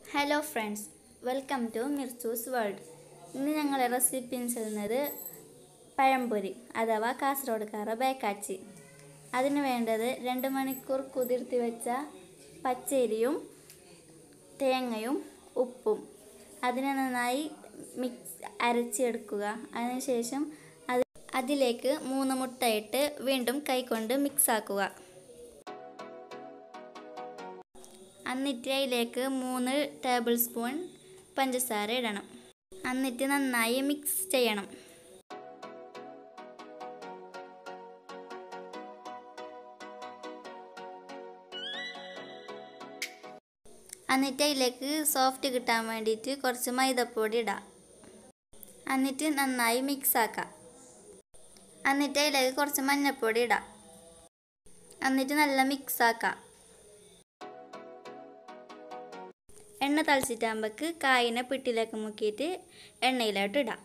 hello friends welcome to Mirchu's world ഇന്ന് ഞങ്ങളുടെ recipe ചെയ്യുന്നത് പഴംപൊരി അഥവാ കാസർഗോഡ്കാറ ബേക്കാച്ചി അതിന് വേണ്ടത് രണ്ട് മണിക്കൂർ കുതിർത്തി വെച്ച പച്ചരിയും തേങ്ങയും ഉപ്പും അതിനെ നന്നായി മിക്സ് അരച്ചെടുക്കുക അതിനുശേഷം അത് അതിലേക്ക് മൂന്ന് മുട്ടയിട്ട് വീണ്ടും കൈകൊണ്ട് മിക്സ് ആക്കുക എന്നിട്ട് അതിലേക്ക് മൂന്ന് ടേബിൾ സ്പൂൺ പഞ്ചസാര ഇടണം എന്നിട്ട് നന്നായി മിക്സ് ചെയ്യണം എന്നിട്ട് അതിലേക്ക് സോഫ്റ്റ് കിട്ടാൻ വേണ്ടിയിട്ട് കുറച്ച് മൈദപ്പൊടി ഇടാം എന്നിട്ട് നന്നായി മിക്സ് ആക്കാം എന്നിട്ട് അതിലേക്ക് കുറച്ച് മഞ്ഞൾപ്പൊടി ഇടാം എന്നിട്ട് നല്ല മിക്സ് ആക്കാം എണ്ണ തളിച്ചിട്ടാകുമ്പോൾക്ക് കായിനെ പിട്ടിലേക്ക് മുക്കിയിട്ട് എണ്ണയിലോട്ട് ഇടാം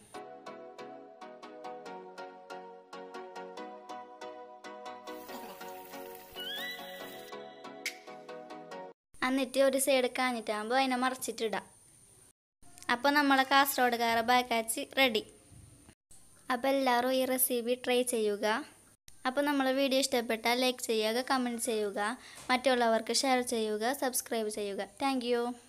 എന്നിട്ട് ഒരു സൈഡ് കാഞ്ഞിട്ടാകുമ്പോൾ അതിനെ മറച്ചിട്ടിടാം അപ്പോൾ നമ്മളെ കാസർഗോഡുകാരെ ബാക്കാച്ചി റെഡി അപ്പോൾ എല്ലാവരും ഈ റെസിപ്പി ട്രൈ ചെയ്യുക അപ്പോൾ നമ്മളെ വീഡിയോ ഇഷ്ടപ്പെട്ടാൽ ലൈക്ക് ചെയ്യുക കമൻറ്റ് ചെയ്യുക മറ്റുള്ളവർക്ക് ഷെയർ ചെയ്യുക സബ്സ്ക്രൈബ് ചെയ്യുക താങ്ക്